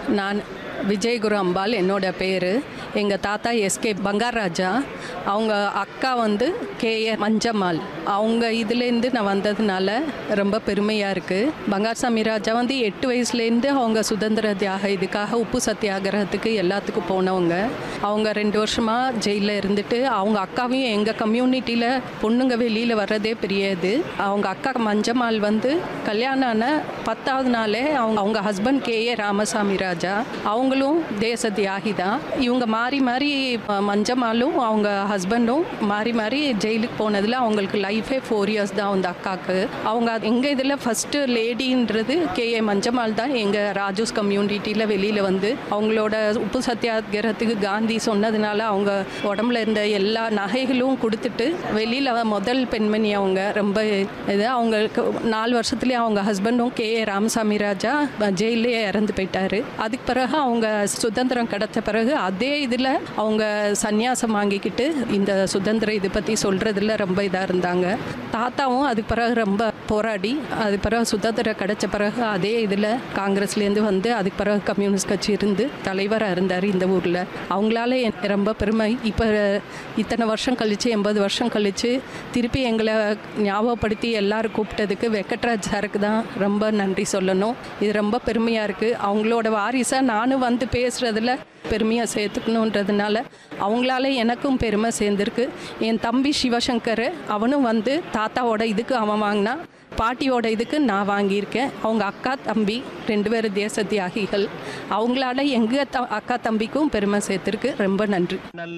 நான் விஜயகுரு அம்பாள் என்னோட பேர் எங்கள் தாத்தா எஸ்கே பங்காராஜா அவங்க அக்கா வந்து கேஏ மஞ்சம்மாள் அவங்க இதுலேருந்து நான் வந்ததுனால ரொம்ப பெருமையாக இருக்குது பங்காரசாமி ராஜா வந்து எட்டு வயசுலேருந்து அவங்க சுதந்திர தியாக இதுக்காக உப்பு சத்தியாகிரகத்துக்கு எல்லாத்துக்கும் போனவங்க அவங்க ரெண்டு வருஷமாக ஜெயிலில் இருந்துட்டு அவங்க அக்காவையும் எங்கள் கம்யூனிட்டியில் பொண்ணுங்க வெளியில் வர்றதே பெரிய இது அவங்க அக்கா மஞ்சம்மாள் வந்து கல்யாணம் ஆன பத்தாவது நாளே அவங்க அவங்க husband K A Ramasamy Raja அவங்களும் தேச தியாகி தான் இவங்க மாறி மாறி ம- மஞ்சம்மாளும் அவங்க ஹஸ்பண்டும் மாறி மாறி ஜெயிலுக்கு போனதில் அவங்களுக்கு லைஃபே ஃபோர் இயர்ஸ் தான் அந்த அக்காவுக்கு அவங்க எங்கள் இதில் ஃபஸ்ட்டு லேடின்றது கே ஏ மஞ்சம்மாள் தான் எங்கள் ராஜூஸ் கம்யூனிட்டியில் வெளியில் வந்து அவங்களோட உப்பு சத்தியாகிரகத்துக்கு காந்தி சொன்னதுனால அவங்க உடம்புல இருந்த எல்லா நகைகளும் கொடுத்துட்டு வெளியில் முதல் பெண்மணி அவங்க ரொம்ப இது அவங்களுக்கு நாலு வருஷத்துலேயே அவங்க ஹஸ்பண்டும் கே ஏ ராமசாமி ராஜா ஜெயிலே இறந்து போயிட்டாரு அதுக்கு பிறகு அவங்க சுதந்திரம் கிடைச்ச பிறகு அதே இதில் அவங்க சந்நியாசம் வாங்கிக்கிட்டு இந்த சுதந்திர இது பற்றி சொல்கிறதுல ரொம்ப இதாக இருந்தாங்க தாத்தாவும் அதுக்கு பிறகு ரொம்ப போராடி அதுக்கு பிறகு சுதந்திரம் கிடைச்ச பிறகு அதே இதில் காங்கிரஸ்லேருந்து வந்து அதுக்கு பிறகு கம்யூனிஸ்ட் கட்சி இருந்து தலைவராக இருந்தார் இந்த ஊரில் அவங்களால எனக்கு ரொம்ப பெருமை இப்போ இத்தனை வருஷம் கழித்து எண்பது வருஷம் கழித்து திருப்பி எங்களை ஞாபகப்படுத்தி எல்லாரும் கூப்பிட்டதுக்கு வெங்கட்ராஜ் சாருக்கு தான் ரொம்ப நன்றி சொல்லணும் இது ரொம்ப பெருமையாக இருக்குது அவங்களோட வாரிசாக நானும் வந்து பேசுகிறதுல பெருமையாக சேர்த்துக்கணுன்றதுனால அவங்களால எனக்கும் பெருமை சேர்ந்துருக்கு என் தம்பி சிவசங்கர் அவனும் வந்து தாத்தாவோட இதுக்கு அவன் வாங்கினான் பாட்டியோட இதுக்கு நான் வாங்கியிருக்கேன் அவங்க அக்கா தம்பி ரெண்டு பேரும் தேச தியாகிகள் அவங்களால எங்கள் த அக்கா தம்பிக்கும் பெருமை சேர்த்துருக்கு ரொம்ப நன்றி நல்ல